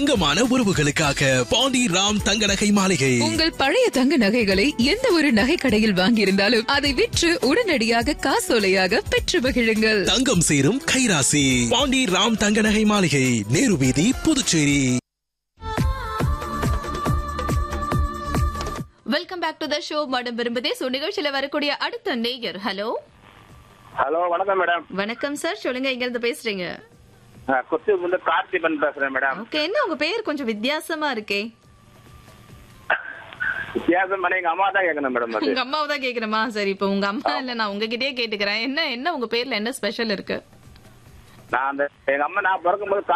தங்கமான உறவுகளுக்காக பாண்டி ராம் தங்க நகை மாளிகை உங்கள் பழைய தங்க நகைகளை எந்த ஒரு நகை கடையில் வாங்கியிருந்தாலும் அதை விற்று உடனடியாக காசோலையாக பெற்று மகிழுங்கள் தங்கம் சேரும் கைராசி பாண்டி ராம் தங்க நகை மாளிகை நேரு வீதி Puducherry welcome back to the show madam விரும்புதே சோ நிகழ்ச்சியில வரக்கூடிய அடுத்த நேயர் ஹலோ ஹலோ வணக்கம் மேடம் வணக்கம் சார் சொல்லுங்க எங்க இருந்து பேசுறீங்க கொத்து வந்து கார்த்திபன் பேசுறேன் மேடம் ஓகே என்ன உங்க பேர் கொஞ்சம் வித்தியாசமா இருக்கே வித்தியாசம் பண்ணி எங்க அம்மா தான் கேட்கணும் மேடம் அது உங்க அம்மாவை தான் கேக்குறேமா சரி இப்போ உங்க அம்மா இல்ல நான் உங்ககிட்டயே கேட்டுக்கிறேன் என்ன என்ன உங்க பேர்ல என்ன ஸ்பெஷல் இருக்கு நான் அந்த எங்க அம்மா நான் பிறக்கும்போது